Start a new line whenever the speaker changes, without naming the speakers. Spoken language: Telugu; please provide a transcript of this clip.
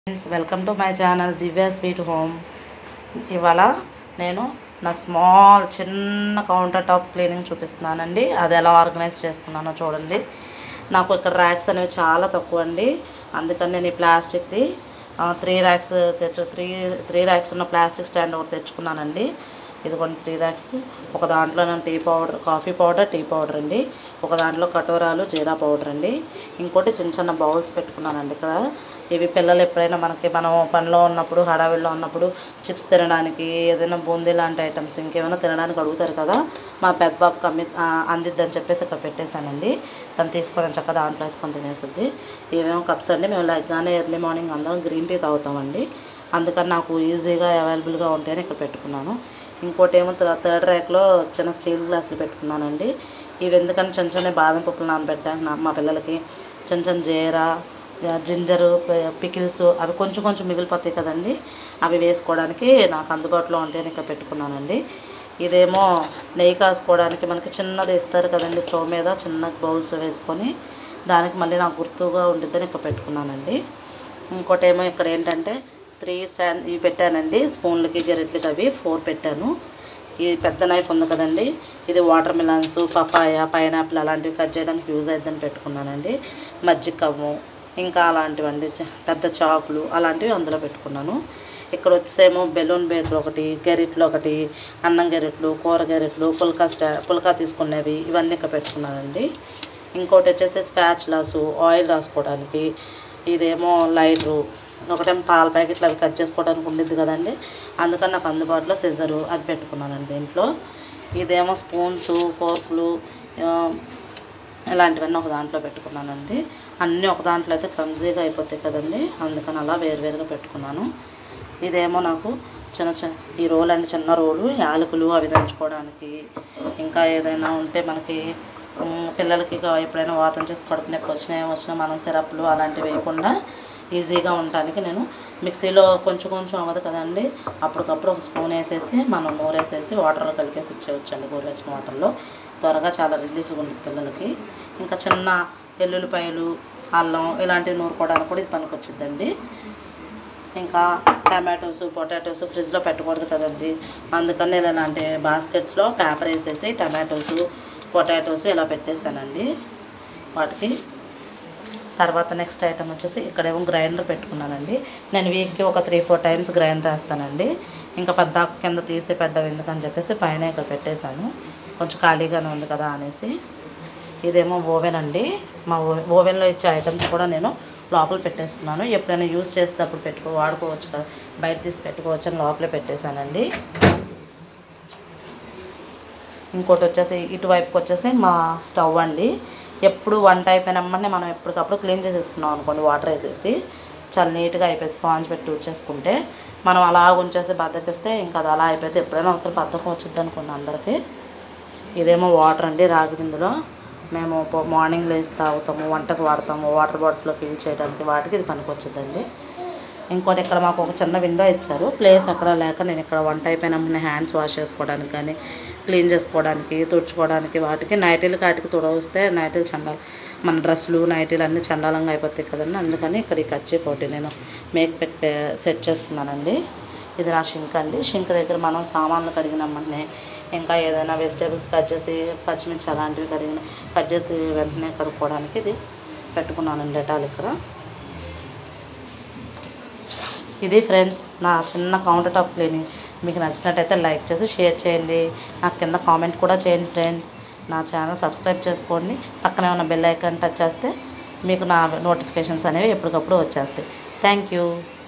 friends welcome to my channel Divya sweet home ఇవాళ నేను నా స్మాల్ చిన్న కౌంటర్ టాప్ క్లీనింగ్ చూపిస్తున్నానండి అది ఎలా ఆర్గనైజ్ చేసుకున్నానో చూడండి నాకు ఇక్కడ ర్యాక్స్ అనేవి చాలా తక్కువ అండి అందుకని నేను ఈ ప్లాస్టిక్ది త్రీ ర్యాక్స్ తెచ్చు త్రీ త్రీ ర్యాక్స్ ఉన్న ప్లాస్టిక్ స్టాండ్ ఒకటి తెచ్చుకున్నానండి ఇదిగోండి త్రీ ర్యాక్స్ ఒక దాంట్లో నేను tea powder coffee powder tea powder అండి ఒక దాంట్లో కటోరాలు జీరా పౌడర్ అండి ఇంకోటి చిన్న చిన్న బౌల్స్ పెట్టుకున్నానండి ఇక్కడ ఇవి పిల్లలు ఎప్పుడైనా మనకి మనం పనిలో ఉన్నప్పుడు హడావిడిలో ఉన్నప్పుడు చిప్స్ తినడానికి ఏదైనా బూందీ లాంటి ఐటమ్స్ ఇంకేమైనా తినడానికి అడుగుతారు కదా మా పెద్ద బాబుకి అమ్మి ఆ, అందిద్దని చెప్పేసి ఇక్కడ పెట్టేశానండి తను తీసుకొని చక్కగా దాంట్లో వేసుకొని తినేసిద్ది ఇవేమో కప్స్ అండి మేము లెగ్గానే ఎర్లీ మార్నింగ్ అందరం గ్రీన్ టీ తాగుతామండి అందుకని నాకు ఈజీగా అవైలబుల్గా ఉంటాయని ఇక్కడ పెట్టుకున్నాను ఇంకోటి ఏమో థర్డ్ ర్యాక్లో చిన్న స్టీల్ గ్లాసులు పెట్టుకున్నానండి ఇవి ఎందుకంటే చిన్న చిన్న బాదం పప్పులు నానబెట్టాను నా మా పిల్లలకి చిన్న చిన్న జీరా జింజరు పికిల్స్ అవి కొంచెం కొంచెం మిగిలిపోతాయి కదండి అవి వేసుకోవడానికి నాకు అందుబాటులో ఉంటాయని ఇక్కడ పెట్టుకున్నానండి ఇదేమో నెయ్యి కాసుకోవడానికి మనకి చిన్నది ఇస్తారు కదండి స్టవ్ మీద చిన్న బౌల్స్లో వేసుకొని దానికి మళ్ళీ నాకు గుర్తుగా ఉండిద్దని ఇక్కడ పెట్టుకున్నానండి ఇంకోటి ఏమో ఇక్కడ ఏంటంటే త్రీ స్టాండ్ ఇవి పెట్టానండి స్పూన్లకి గెరెట్లకి అవి ఫోర్ పెట్టాను ఈ పెద్ద నైఫ్ ఉంది కదండి ఇది వాటర్ మిలాన్స్ పపాయ పైనాపిల్ అలాంటివి కట్ చేయడానికి యూజ్ అవుతుందని పెట్టుకున్నానండి మజ్జిగ కవ్వు ఇంకా అలాంటివండి చ- పెద్ద చాకులు అలాంటివి అందులో పెట్టుకున్నాను ఇక్కడ వచ్చేసేమో బెలూన్ బేట్లు ఒకటి గెరిట్లు ఒకటి అన్నం గెరిట్లు కూర గెరిట్లు పుల్కా స్టా పుల్కా తీసుకునేవి ఇవన్నీ ఇక్కడ పెట్టుకున్నానండి ఇంకోటి వచ్చేసి స్పాచ్లాసు ఆయిల్ రాసుకోవడానికి ఇదేమో లైటరు ఒకటేమో పాల ప్యాకెట్లు అవి కట్ చేసుకోవడానికి ఉండిద్ది కదండి అందుకని నాకు అందుబాటులో సిజరు అది పెట్టుకున్నానండి దీంట్లో ఇదేమో స్పూన్స్ ఫోర్క్లు ఇలాంటివన్నీ ఒక దాంట్లో పెట్టుకున్నానండి అన్నీ ఒక దాంట్లో అయితే క్లమ్జీగా అయిపోతాయి కదండి అందుకని అలా వేరువేరుగా పెట్టుకున్నాను ఇదేమో నాకు చిన్న చిన్న ఈ రోల్ అండి చిన్న రోలు యాలకులు అవి దంచుకోవడానికి ఇంకా ఏదైనా ఉంటే మనకి మ్, పిల్లలకి ఇక ఎప్పుడైనా వాతం చేసి కడుపు నొప్పి వచ్చినా ఏం వచ్చినా మనం సిరప్లు అలాంటివి వేయకుండా ఈజీగా ఉండటానికి నేను మిక్సీలో కొంచెం కొంచెం అవ్వదు కదండి అప్పటికప్పుడు ఒక స్పూన్ వేసేసి మనం నూరేసేసి వాటర్లో కలిపేసి ఇచ్చేయచ్చండి గోరువెచ్చని వాటర్లో త్వరగా చాలా రిలీఫ్గా ఉంటుంది పిల్లలకి ఇంకా చిన్న ఎల్లుల్లిపాయలు అల్లం ఇలాంటివి నూరుకోవడానికి కూడా ఇది పనికొచ్చిద్దండి ఇంకా టమాటోస్ పొటాటోస్ ఫ్రిడ్జ్లో పెట్టకూడదు కదండి అందుకని నేను ఇలాంటి బాస్కెట్స్లో పేపర్ వేసేసి టమాటోస్ పొటాటోస్ ఇలా పెట్టేశానండి వాటికి తర్వాత నెక్స్ట్ ఐటమ్ వచ్చేసి ఇక్కడేమో గ్రైండర్ పెట్టుకున్నానండి నేను వీక్కి ఒక త్రీ ఫోర్ టైమ్స్ గ్రైండర్ వేస్తానండి ఇంకా పెద్ద ఆకు కింద తీసి పెట్టడం ఎందుకని చెప్పేసి పైన ఇక్కడ పెట్టేశాను కొంచెం ఖాళీగానే ఉంది కదా అనేసి ఇదేమో ఓవెన్ అండి మా ఓ- ఓవెన్లో ఇచ్చే ఐటమ్స్ కూడా నేను లోపల పెట్టేసుకున్నాను ఎప్పుడైనా యూస్ చేసేటప్పుడు పెట్టుకో వాడుకోవచ్చు కదా బయట తీసి పెట్టుకోవచ్చు అని లోపలే పెట్టేశానండి ఇంకోటి వచ్చేసి ఇటువైపుకి వచ్చేసి మా స్టవ్ అండి ఎప్పుడు వంట అయిపోయినమ్మని మనం ఎప్పటికప్పుడు క్లీన్ చేసేసుకున్నాం అనుకోండి వాటర్ వేసేసి చాలా నీట్గా అయిపోయి స్పాంజ్ పెట్టి తుడిచేసుకుంటే మనం అలా ఉంచేసి బద్దకిస్తే ఇంకా అది అలా అయిపోతే ఎప్పుడైనా ఒకసారి బద్దకం వచ్చింది అనుకోండి అందరికీ ఇదేమో వాటర్ అండి రాగి బిందులో మేము పొ- మార్నింగ్ లేచి తాగుతాము వంటకు వాడతాము వాటర్ బాటిల్స్లో ఫిల్ చేయడానికి వాటికి ఇది పనికొచ్చిందండి ఇంకోటి ఇక్కడ మాకు ఒక చిన్న విండో ఇచ్చారు ప్లేస్ అక్కడ లేక నేను ఇక్కడ వంట అయిపోయినప్పుడు హ్యాండ్స్ వాష్ చేసుకోవడానికి కానీ క్లీన్ చేసుకోవడానికి తుడుచుకోవడానికి వాటికి నైటీలు కాటికి తుడవస్తే నైటీలు చండాలి మన డ్రెస్సులు నైటీలు అన్నీ చండాలంగా అయిపోతాయి కదండి అందుకని ఇక్కడ ఈ కచ్చి పోటీ నేను మేక్ పెట్టి సెట్ చేసుకున్నానండి ఇది నా షింక్ అండి షింక్ దగ్గర మనం సామాన్లు కడిగినామంటే ఇంకా ఏదైనా వెజిటేబుల్స్ కట్ చేసి పచ్చిమిర్చి అలాంటివి కడిగిన కట్ చేసి వెంటనే కడుక్కోవడానికి ఇది పెట్టుకున్నానండి డెటాల్ ఇక్కడ ఇది ఫ్రెండ్స్ నా చిన్న కౌంటర్ టాప్ క్లీనింగ్ మీకు నచ్చినట్టయితే లైక్ చేసి షేర్ చేయండి నాకు కింద కామెంట్ కూడా చేయండి ఫ్రెండ్స్ నా ఛానల్ సబ్స్క్రైబ్ చేసుకోండి పక్కనే ఉన్న బెల్ ఐకాన్ టచ్ చేస్తే మీకు నా నోటిఫికేషన్స్ అనేవి ఎప్పటికప్పుడు వచ్చేస్తాయి థ్యాంక్ యూ